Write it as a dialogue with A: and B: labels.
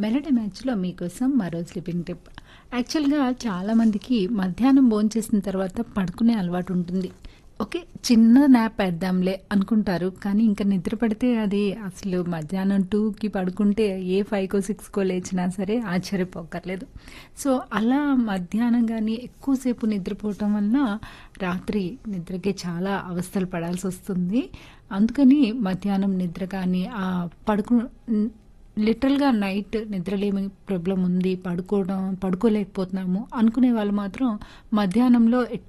A: melody మ్యాచ్లో మీకోసం మరో స్లీపింగ్ టిప్ యాక్చువల్గా చాలామందికి మధ్యాహ్నం భోంచేసిన తర్వాత పడుకునే అలవాటు ఉంటుంది ఓకే చిన్న నాప్ వేద్దాంలే అనుకుంటారు కానీ ఇంకా నిద్ర పడితే అది అసలు మధ్యాహ్నం టూకి పడుకుంటే ఏ ఫైవ్కో సిక్స్కో లేచినా సరే ఆశ్చర్యపోకర్లేదు సో అలా మధ్యాహ్నం కానీ ఎక్కువసేపు నిద్రపోవటం వలన రాత్రి నిద్రకి చాలా అవస్థలు పడాల్సి వస్తుంది అందుకని మధ్యాహ్నం నిద్ర కానీ ఆ పడుకు లిటరల్గా నైట్ నిద్రలేమి ప్రాబ్లం ఉంది పడుకోవడం పడుకోలేకపోతున్నాము అనుకునే వాళ్ళు మాత్రం మధ్యాహ్నంలో ఎట్టి